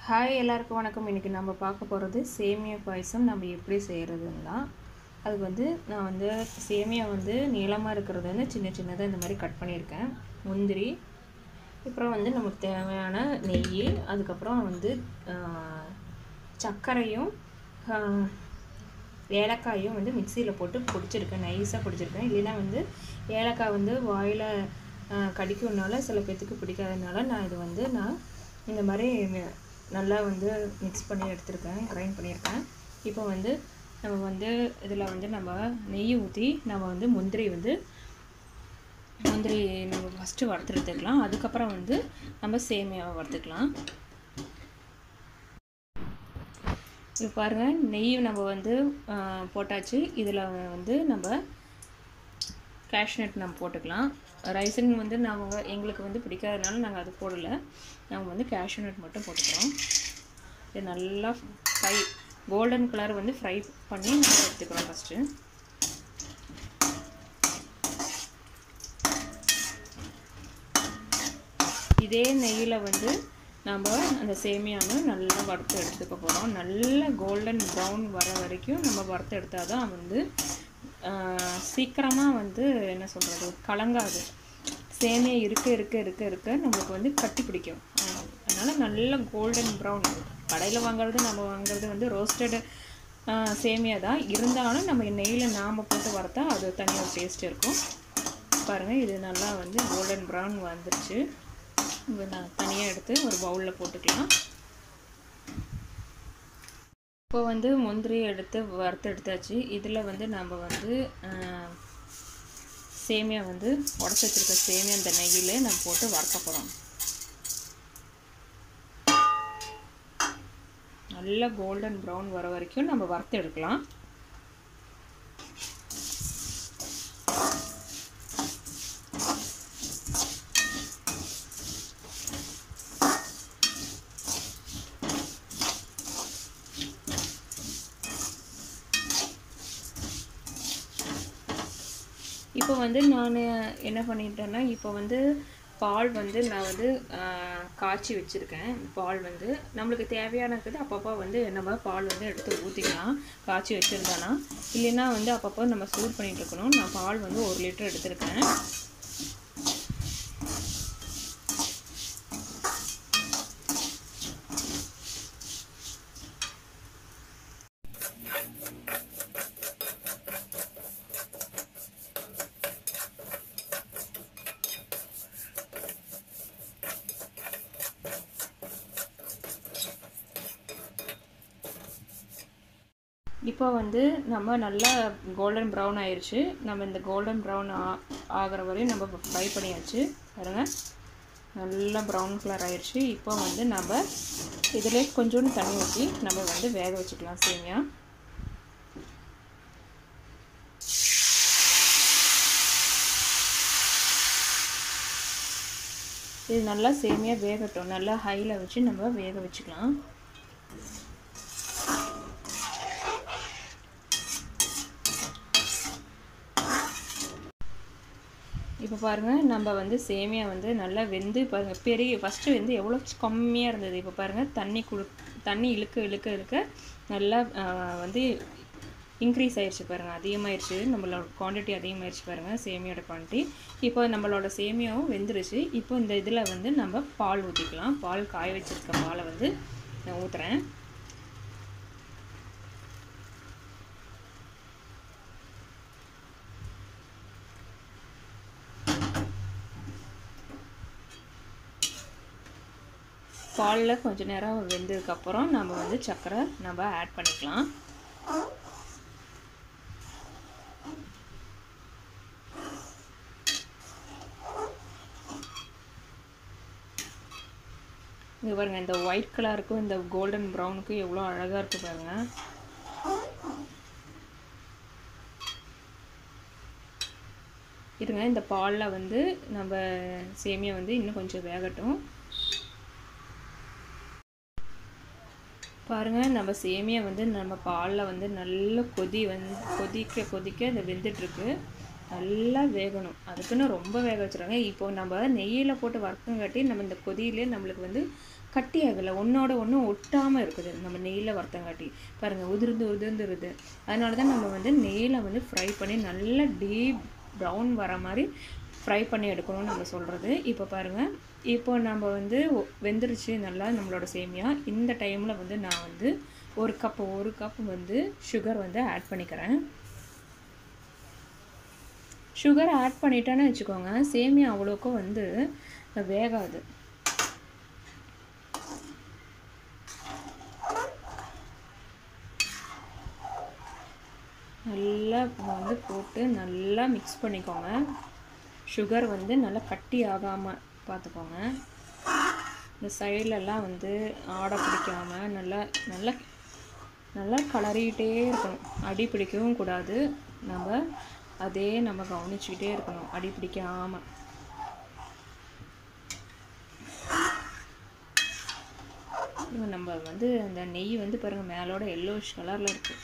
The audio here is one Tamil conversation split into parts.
ஹாய் எல்லாருக்கும் வணக்கம் இன்றைக்கி நம்ம பார்க்க போகிறது சேமியா பாயசம் நம்ம எப்படி செய்கிறதுன்னா அதுக்கு வந்து நான் வந்து சேமியா வந்து நீளமாக இருக்கிறது வந்து சின்ன சின்னதாக இந்த மாதிரி கட் பண்ணியிருக்கேன் முந்திரி அப்புறம் வந்து நமக்கு தேவையான நெய் அதுக்கப்புறம் வந்து ஆஹ், சர்க்கரையும் ஆஹ், ஏலக்காயும் வந்து மிக்சியில் போட்டு பொடிச்சிருக்கேன் நைஸாக பொடிச்சிருக்கேன் இல்லைன்னா வந்து ஏலக்காய் வந்து வாயில் கடிக்கிறதுனால சில பேர்த்துக்கு பிடிக்காதனால நான் இது வந்து நான் இந்த மாதிரி மி- நல்லா வந்து மிக்ஸ் பண்ணி எடுத்திருக்கேன் கிரைண்ட் பண்ணியிருக்கேன் இப்போ வந்து நம்ம வந்து இதில் வந்து நம்ம நெய் ஊற்றி நம்ம வந்து முந்திரி வந்து முந்திரி நம்ம ஃபஸ்ட்டு வறுத்து எடுத்துக்கலாம் அதுக்கப்புறம் வந்து நம்ம சேமியாவை வறுத்துக்கலாம் இப்போ பாருங்கள் நெய் நம்ம வந்து ஆ, போட்டாச்சு இதில் வந்து நம்ம கேஷ்நட் நம்ம போட்டுக்கலாம் ரைசன் வந்து நாங்கள் எங்களுக்கு வந்து பிடிக்காதனால நாங்கள் அது போடலை நாங்கள் வந்து கேஷ்நட் மட்டும் போட்டுக்கிறோம் இது நல்லா ஃப்ரை கோல்டன் கலர் வந்து ஃப்ரை பண்ணி நம்ம எடுத்துக்கிறோம் ஃபஸ்ட்டு இதே நெய்யில் வந்து நம்ம அந்த சேமியாவை நல்லா வறுத்து எடுத்துக்க போகிறோம் நல்ல கோல்டன் ப்ரௌன் வர வரைக்கும் நம்ம வறுத்து எடுத்தால் தான் வந்து சீக்கிரமாக வந்து என்ன சொல்கிறது கலங்காது சேமியா இருக்க இருக்க இருக்க இருக்க நம்மளுக்கு வந்து கட்டி பிடிக்கும் அதனால் நல்ல கோல்டன் ப்ரௌன் கடையில் வாங்குறது நம்ம வாங்குறது வந்து ரோஸ்டடு சேமியா தான் இருந்தாலும் நம்ம நெய்யில் நாம் போட்டு வறுத்தா அது தனியாக டேஸ்ட் இருக்கும் பாருங்கள் இது நல்லா வந்து கோல்டன் ப்ரௌன் வந்துருச்சு இப்போ நான் தனியாக எடுத்து ஒரு பவுலில் போட்டுக்கலாம் இப்போ வந்து முந்திரி எடுத்து வறுத்து எடுத்தாச்சு இதில் வந்து நம்ம வந்து ஆஹ், சேமியா வந்து உடச்சி வச்சிருக்க சேமியா இந்த நெய்யில் நம்ம போட்டு வறுக்க போகிறோம் நல்ல கோல்டன் ப்ரௌன் வர வரைக்கும் நம்ம வறுத்து எடுக்கலாம் இப்போ வந்து நான் என்ன பண்ணிட்டேன்னா இப்போ வந்து பால் வந்து நான் வந்து ஆஹ், காய்ச்சி வச்சுருக்கேன் பால் வந்து நம்மளுக்கு தேவையானது அப்பப்போ வந்து நம்ம பால் வந்து எடுத்து ஊற்றிக்கலாம் காய்ச்சி வச்சுருந்தோன்னா இல்லைன்னா வந்து அப்பப்போ நம்ம சூடு பண்ணிட்டு இருக்கணும் நான் பால் வந்து ஒரு லிட்டர் எடுத்திருக்கேன் இப்போ வந்து நம்ம நல்லா கோல்டன் ப்ரௌன் ஆயிடுச்சு நம்ம இந்த கோல்டன் ப்ரௌன் ஆகிற வரையும் நம்ம ஃப்ரை பண்ணியாச்சு பாருங்க நல்லா ப்ரௌன் கலர் ஆயிடுச்சு இப்போ வந்து நம்ம இதில் கொஞ்சோண்டு தண்ணி ஊற்றி நம்ம வந்து வேக வச்சுக்கலாம் சேமியா இது நல்லா சேமியா வேகட்டும் நல்லா ஹையில் வச்சு நம்ம வேக வச்சுக்கலாம் இப்போ பாருங்கள் நம்ம வந்து சேமியா வந்து நல்லா வெந்து பாருங்கள் பெரிய ஃபஸ்ட்டு வந்து எவ்வளோ கம்மியாக இருந்தது இப்போ பாருங்கள் தண்ணி குடு தண்ணி இழுக்க இழுக்க இழுக்க நல்லா ஆஹ், வந்து இன்க்ரீஸ் ஆயிடுச்சு பாருங்கள் அதிகமாகிடுச்சு நம்மளோட குவான்டிட்டி அதிகமாகிடுச்சு பாருங்கள் சேமியோட குவான்டிட்டி இப்போ நம்மளோட சேமியாவும் வெந்துருச்சு இப்போ இந்த இதில் வந்து நம்ம பால் ஊற்றிக்கலாம் பால் காய வச்சிருக்க பாலை வந்து நான் ஊற்றுறேன் பாலில் கொஞ்ச நேரம் வெந்ததுக்கப்புறம் நம்ம வந்து சர்க்கரை நம்ம ஆட் பண்ணிக்கலாம் இங்கே பாருங்க இந்த ஒயிட் கலருக்கும் இந்த கோல்டன் ப்ரௌனுக்கும் எவ்வளோ அழகாக இருக்கு பாருங்க இருங்க இந்த பாலில் வந்து நம்ம சேமியா வந்து இன்னும் கொஞ்சம் வேகட்டும் பாருங்க நம்ம சேமியா வந்து நம்ம பாலில் வந்து நல்ல கொதி வந்து கொதிக்க கொதிக்க இந்த வெந்துட்டுருக்கு நல்லா வேகணும் அதுக்குன்னு ரொம்ப வேக வச்சுருவாங்க இப்போ நம்ம நெய்யில் போட்டு வறுக்கங்காட்டி நம்ம இந்த கொதியிலே நம்மளுக்கு வந்து கட்டி ஆகலை ஒன்றோட ஒன்று ஒட்டாமல் இருக்குது நம்ம நெய்யில் வறுத்தங்காட்டி பாருங்கள் உதிர்ந்து உதிர்ந்துருது அதனால தான் நம்ம வந்து நெய்யில் வந்து ஃப்ரை பண்ணி நல்லா டீப் ப்ரௌன் வர மாதிரி ஃப்ரை பண்ணி எடுக்கணும்னு நம்ம சொல்கிறது இப்போ பாருங்கள் இப்போ நம்ம வந்து ஒ- வெந்துருச்சு நல்லா நம்மளோட சேமியா இந்த டைமில் வந்து நான் வந்து ஒரு கப் ஒரு கப் வந்து சுகர் வந்து ஆட் பண்ணிக்கிறேன் சுகர் ஆட் பண்ணிட்டேன்னு வச்சுக்கோங்க சேமியா அவ்வளோக்கும் வந்து வேகாது நல்லா வந்து போட்டு நல்லா மிக்ஸ் பண்ணிக்கோங்க சுகர் வந்து நல்லா கட்டி ஆகாமல் பார்த்துக்கோங்க இந்த சைட்லலாம் வந்து ஆடை பிடிக்காமல் நல்லா நல்லா நல்லா கலரிக்கிட்டே இருக்கணும் அடி பிடிக்கவும் கூடாது நம்ம அதே நம்ம கவனிச்சுக்கிட்டே இருக்கணும் அடி பிடிக்காமல் நம்ம வந்து அந்த நெய் வந்து பாருங்கள் மேலோட எல்லோஷ் கலரில் இருக்குது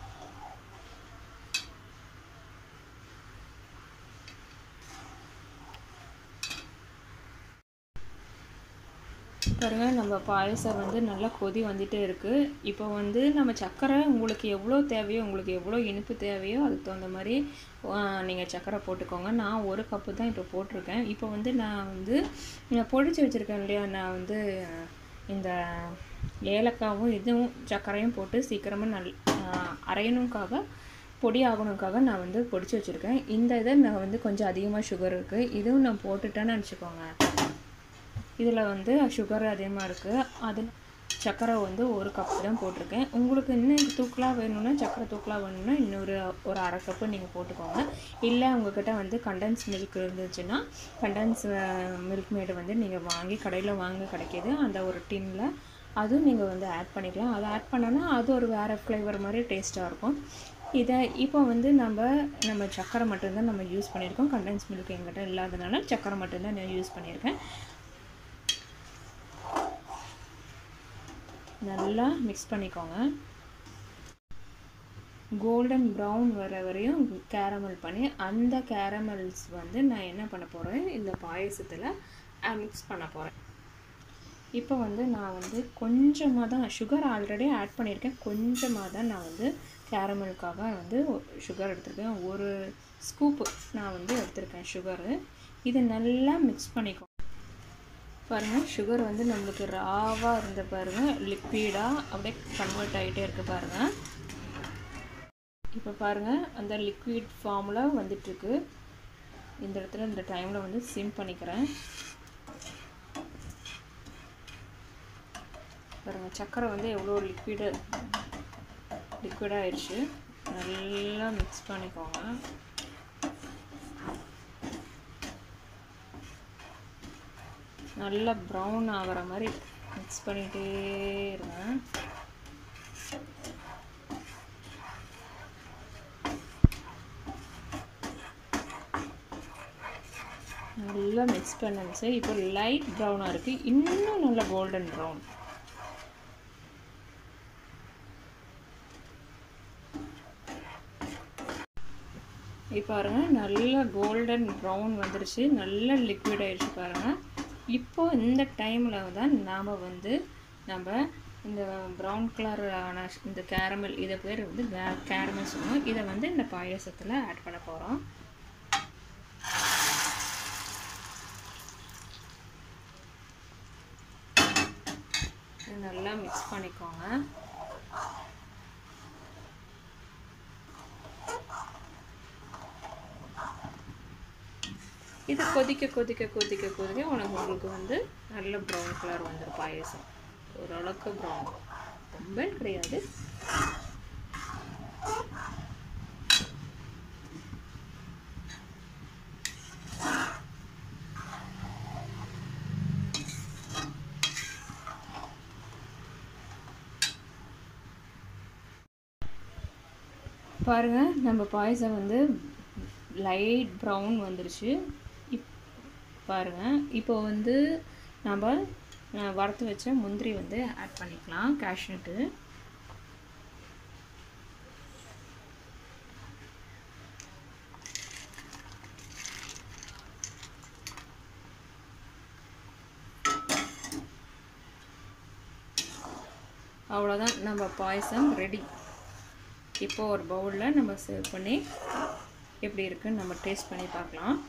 பாருங்க நம்ம பாயசம் வந்து நல்லா கொதி வந்துட்டே இருக்குது இப்போ வந்து நம்ம சர்க்கரை உங்களுக்கு எவ்வளோ தேவையோ உங்களுக்கு எவ்வளோ இனிப்பு தேவையோ அதுக்கு தகுந்த மாதிரி நீங்கள் சர்க்கரை போட்டுக்கோங்க நான் ஒரு கப்பு தான் இப்போ போட்டிருக்கேன் இப்போ வந்து நான் வந்து நான் பொடிச்சு வச்சுருக்கேன் இல்லையா நான் வந்து இந்த ஏலக்காவும் இதுவும் சர்க்கரையும் போட்டு சீக்கிரமாக நல் அரையணுக்காக பொடி ஆகணுக்காக நான் வந்து பொடிச்சு வச்சுருக்கேன் இந்த இதை நான் வந்து கொஞ்சம் அதிகமாக சுகர் இருக்குது இதுவும் நான் போட்டுட்டேன்னு நினச்சிக்கோங்க இதில் வந்து சுகர் அதிகமாக இருக்குது அது சர்க்கரை வந்து ஒரு கப் தான் போட்டிருக்கேன் உங்களுக்கு இன்னும் தூக்கலாக வேணும்னா சர்க்கரை தூக்கலாக வேணும்னா இன்னொரு ஒரு அரை கப்பு நீங்கள் போட்டுக்கோங்க இல்லை உங்ககிட்ட வந்து கண்டன்ஸ் மில்க் இருந்துச்சுன்னா கண்டன்ஸ் மில்க் மேடு வந்து நீங்கள் வாங்கி கடையில் வாங்க கிடைக்கிது அந்த ஒரு டின்னில் அதுவும் நீங்கள் வந்து ஆட் பண்ணிக்கலாம் அதை ஆட் பண்ணோன்னா அது ஒரு வேறு ஃப்ளேவர் மாதிரி டேஸ்ட்டாக இருக்கும் இதை இப்போ வந்து நம்ம நம்ம சர்க்கரை மட்டும்தான் நம்ம யூஸ் பண்ணியிருக்கோம் கண்டன்ஸ் மில்க் எங்கிட்ட இல்லாதனால சர்க்கரை மட்டும்தான் நான் யூஸ் பண்ணியிருக்கேன் நல்லா மிக்ஸ் பண்ணிக்கோங்க கோல்டன் ப்ரௌன் வர வரையும் கேரமல் பண்ணி அந்த கேரமல்ஸ் வந்து நான் என்ன பண்ண போகிறேன் இந்த பாயசத்தில் மிக்ஸ் பண்ண போகிறேன் இப்போ வந்து நான் வந்து கொஞ்சமாக தான் சுகர் ஆல்ரெடி ஆட் பண்ணியிருக்கேன் கொஞ்சமாக தான் நான் வந்து கேரமலுக்காக வந்து சுகர் எடுத்திருக்கேன் ஒரு ஸ்கூப்பு நான் வந்து எடுத்திருக்கேன் சுகரு இதை நல்லா மிக்ஸ் பண்ணிக்கோ பாருங்கள் சுகர் வந்து நம்மளுக்கு ராவாக இருந்த பாருங்கள் லிக்விடாக அப்படியே கன்வெர்ட் ஆகிட்டே இருக்கு பாருங்கள் இப்போ பாருங்கள் அந்த லிக்விட் ஃபார்மில் வந்துட்டுருக்கு இந்த இடத்துல இந்த டைமில் வந்து சிம் பண்ணிக்கிறேன் பாருங்கள் சர்க்கரை வந்து எவ்வளோ லிக்விடு லிக்விடாக ஆயிடுச்சு நல்லா மிக்ஸ் பண்ணிக்கோங்க நல்லா ப்ரௌன் ஆகிற மாதிரி மிக்ஸ் பண்ணிகிட்டே இருங்க நல்லா மிக்ஸ் பண்ணுங்க சார் இப்போ லைட் ப்ரௌனாக இருக்குது இன்னும் நல்லா கோல்டன் ப்ரௌன் இப்போ பாருங்கள் நல்லா கோல்டன் ப்ரௌன் வந்துருச்சு நல்லா லிக்விட் ஆயிடுச்சு பாருங்கள் இப்போ இந்த டைமில் தான் நாம் வந்து நம்ம இந்த ப்ரௌன் கலரான இந்த கேரமல் இதை பேர் வந்து கேரமல் சொல்லுவோம் இதை வந்து இந்த பாயசத்தில் ஆட் பண்ண போகிறோம் நல்லா மிக்ஸ் பண்ணிக்கோங்க இது கொதிக்க கொதிக்க கொதிக்க கொதிக்க உனக்கு உங்களுக்கு வந்து நல்ல ப்ரௌன் கலர் வந்துடும் பாயசம் ஓரளவுக்கு ப்ரௌன் ரொம்ப கிடையாது பாருங்கள் நம்ம பாயசம் வந்து லைட் ப்ரௌன் வந்துருச்சு இப் பாருங்கள் இப்போ வந்து நம்ம வறுத்து வச்ச முந்திரி வந்து ஆட் பண்ணிக்கலாம் கேஷ்நட்டு அவ்வளோதான் நம்ம பாயசம் ரெடி இப்போ ஒரு பவுலில் நம்ம சர்வ் பண்ணி எப்படி இருக்குன்னு நம்ம டேஸ்ட் பண்ணி பார்க்கலாம்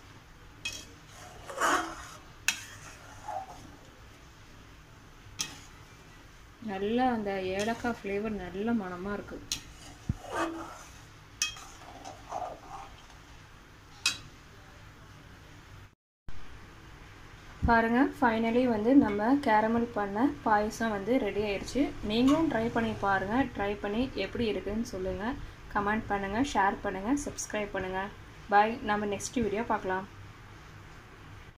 நல்லா அந்த ஏலக்காய் ஃப்ளேவர் நல்ல மணமாக இருக்குது பாருங்கள் ஃபைனலி வந்து நம்ம கேரமல் பண்ண பாயசம் வந்து ரெடி ஆயிடுச்சு நீங்களும் ட்ரை பண்ணி பாருங்கள் ட்ரை பண்ணி எப்படி இருக்குதுன்னு சொல்லுங்கள் கமெண்ட் பண்ணுங்கள் ஷேர் பண்ணுங்கள் சப்ஸ்கிரைப் பண்ணுங்கள் பாய் நம்ம நெக்ஸ்ட் வீடியோ பார்க்கலாம்